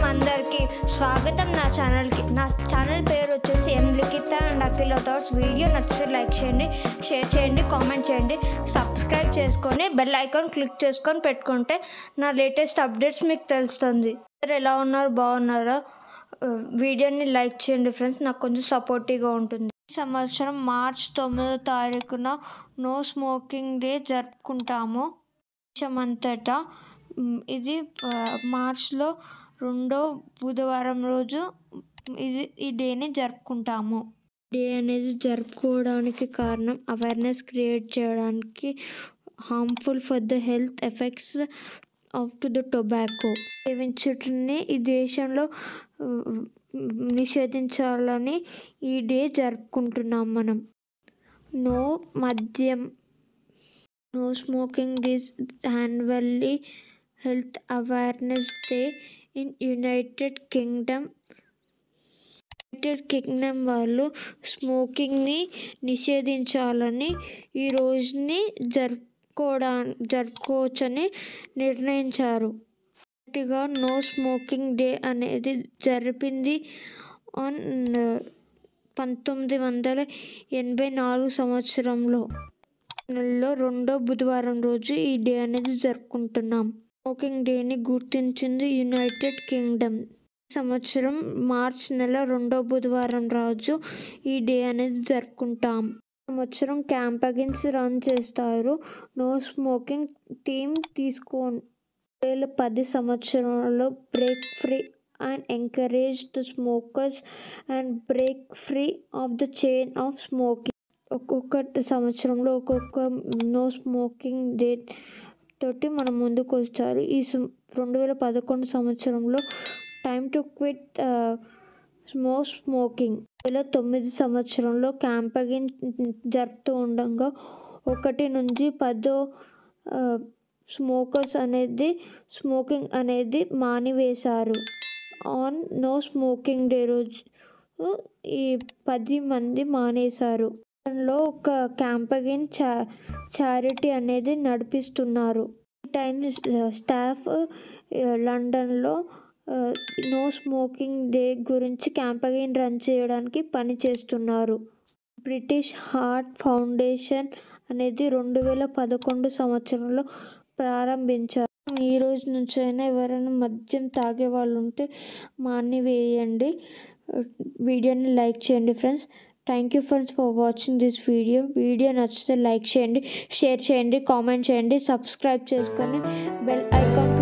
అందరికీ స్వాగతం నా ఛానల్కి నా ఛానల్ పేరు వచ్చేసి M Likhitha and Akhila thoughts video నచ్చితే లైక్ చేయండి షేర్ చేయండి కామెంట్ చేయండి సబ్స్క్రైబ్ చేసుకొని బెల్ ఐకాన్ క్లిక్ చేసుకొని పెట్టుకుంటే నా లేటెస్ట్ అప్డేట్స్ మీకు తెలుస్తుంది మీరు ఎలా ఉన్నారు బాగున్నారా ఆ, వీడియోని లైక్ చేయండి ఫ్రెండ్స్ నాకు కొంచెం సపోర్టివ్గా ఉంటుంది ఈ సంవత్సరం మార్చ్ తొమ్మిదో తారీఖున నో స్మోకింగ్ డే జరుపుకుంటాము దేశమంతటా మ్, ఇది ఆ, మార్చ్లో రెండో బుధవారం రోజు ఇది ఈ డేని జరుపుకుంటాము డే అనేది జరుపుకోవడానికి కారణం అవేర్నెస్ క్రియేట్ చేయడానికి harmful for the health effects of to the tobacco సేవించుటని ఈ దేశంలో ఆ, నిషేధించాలని ఈ డే జరుపుకుంటున్నాం మనం నో మద్యం no smoking this annually health awareness day in United Kingdom United Kingdom వాళ్ళు స్మోకింగ్ని నిషేధించాలని ఈ రోజుని జరుపుకోవడా జరుపుకోవచ్చని నిర్ణయించారు మొదటిగా నో స్మోకింగ్ డే అనేది జరిపింది ఆన్ పంతొమ్మిది వందల ఎనభై నాలుగు సంవత్సరంలో నెలలో రెండో బుధవారం రోజు ఈ డే అనేది జరుపుకుంటున్నాం స్మోకింగ్ డేని గుర్తించింది యునైటెడ్ కింగ్డమ్ ఈ సంవత్సరం మార్చ్ నెల రెండో బుధవారం రోజు ఈ డే అనేది జరుపుకుంటాం ఈ సంవత్సరం క్యాంపగిన్స్ రన్ చేస్తారు నో స్మోకింగ్ టీమ్ తీసుకో వేల పది సంవత్సరంలో break free and encourage the smokers and break free of the chain of smoking ఒక్కొక్క సంవత్సరంలో ఒక్కొక్క నో స్మోకింగ్ డే తోటి మనం ముందుకు వచ్చారు ఈ సం- రెండు వేల పదకొండు సంవత్సరంలో time to quit smo smoking వేల తొమ్మిది సంవత్సరంలో క్యాంపగిన్ జరుపుతూ ఉండగా ఒకటి నుంచి పదో స్మోకర్స్ అనేది స్మోకింగ్ అనేది మానివేశారు ఆన్ నో స్మోకింగ్ డే రోజు ఈ పది మంది మానేశారు లో ఒక క్యాంపగిన్ చా చారిటీ అనేది నడిపిస్తున్నారు ఈ టైం స్టాఫ్ లండన్లో నో స్మోకింగ్ డే గురించి క్యాంపగిన్ రన్ చేయడానికి పని చేస్తున్నారు బ్రిటిష్ హార్ట్ ఫౌండేషన్ అనేది రెండు వేల పదకొండు సంవత్సరంలో ప్రారంభించారు ఈ రోజు నుంచి అయినా ఎవరైనా మద్యం తాగే వాళ్ళు ఉంటే మానివేయండి వీడియోని లైక్ చేయండి friends thank you friends for watching this video video నచ్చితే లైక్ చేయండి షేర్ చేయండి కామెంట్ చేయండి సబ్స్క్రైబ్ చేసుకొని బెల్ ఐకాన్